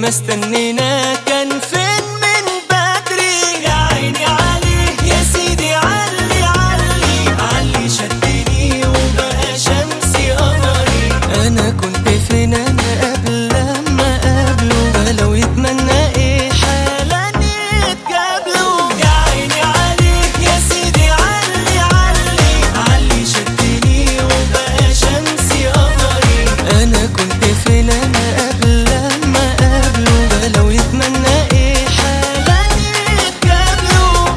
ما استنينا كان فين من بدري يا عيني عليه يا سيدي علي علي علي شدني وبقى شمسي قمري انا كنت فين انا قبل لما قابله ده لو يتمنى ايه حالا يتقابلوا يا عيني عليه يا سيدي علي علي علي شدني وبقى شمسي قمري انا كنت فين انا قبل لما قابله ده لو يتمنى ايه حالا يتقابلوا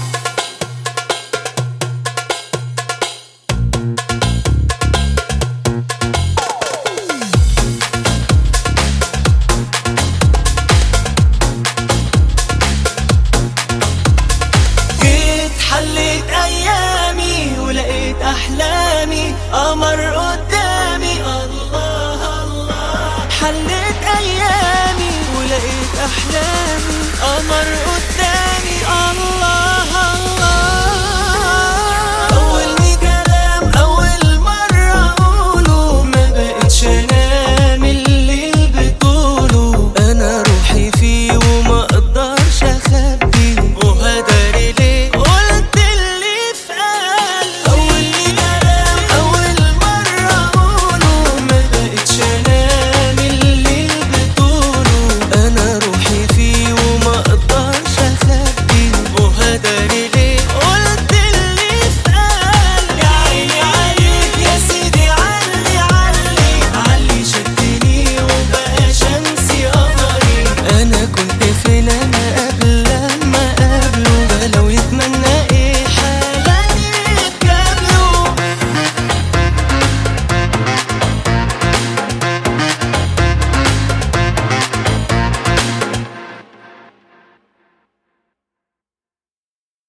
جيت حليت ايامي ولقيت احلامي قمر قدامي الله الله حليت ايامي ولقيت احلامي قمر قدامي الله الله اول كلام اول مره اقوله ما بقتش انام الليل بطوله انا روحي فيه وما اقدرش اخبيه وهداري ليه قلت اللي في قلبي اول كلام اول مره اقوله ما بقتش انام الليل بطوله انا روحي فيه وما اقدرش اخبيه وهداري ليه قلت اللي في قلبي يا عيني عليك يا سيدي علي علي علي شدني وبقى شمسي قمري انا كنت فين انا